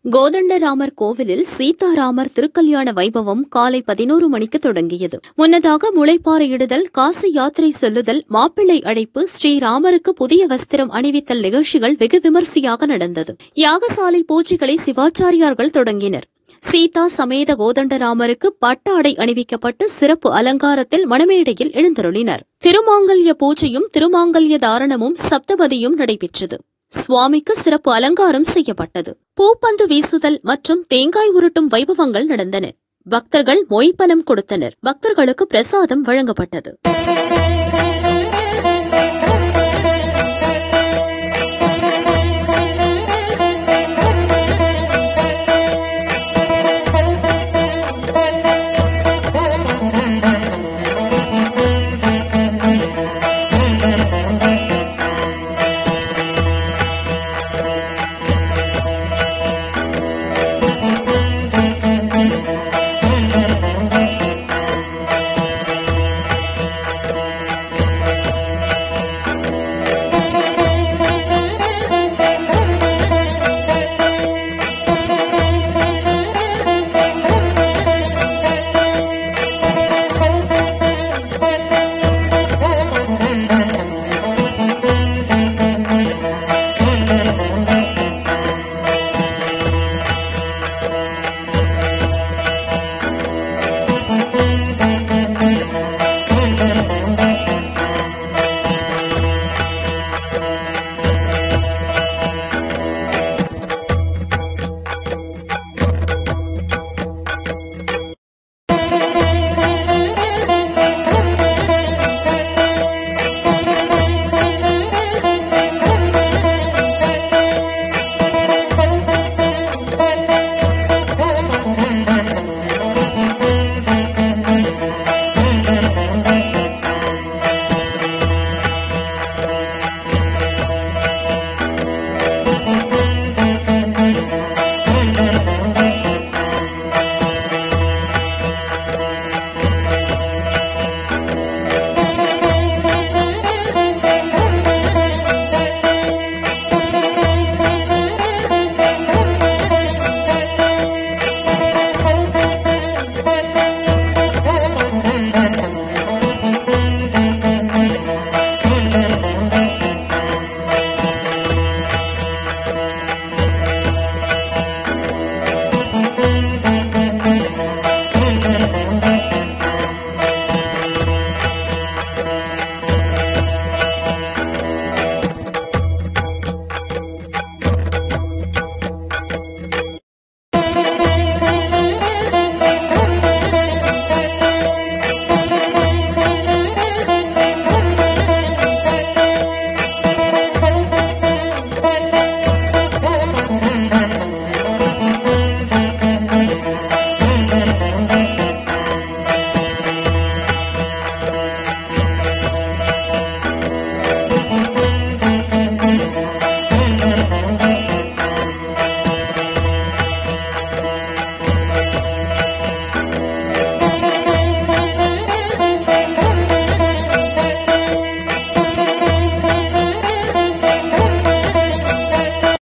கோதண்டராமர் கோவிலில் சீதாராமர் திருக்கல்யாண வைபவம் காலை பதினோரு மணிக்கு தொடங்கியது முன்னதாக முளைப்பாறையிடுதல் காசி யாத்திரை செல்லுதல் மாப்பிள்ளை அழைப்பு ஸ்ரீராமருக்கு புதிய வஸ்திரம் அணிவித்தல் நிகழ்ச்சிகள் வெகு விமரிசையாக நடந்தது யாகசாலை பூஜைகளை சிவாச்சாரியார்கள் தொடங்கினர் சீதா சமேத கோதண்டராமருக்கு பட்டாடை அணிவிக்கப்பட்டு சிறப்பு அலங்காரத்தில் மணமேடையில் எழுந்தருளினர் திருமாங்கல்ய பூஜையும் திருமாங்கல்ய தாரணமும் சப்தபதியும் நடைபெற்றது சுவாமிக்கு சிறப்பு அலங்காரம் செய்யப்பட்டது பூப்பந்து வீசுதல் மற்றும் தேங்காய் உருட்டும் வைபவங்கள் நடந்தன பக்தர்கள் மொய்ப்பனம் கொடுத்தனர் பக்தர்களுக்கு பிரசாதம் வழங்கப்பட்டது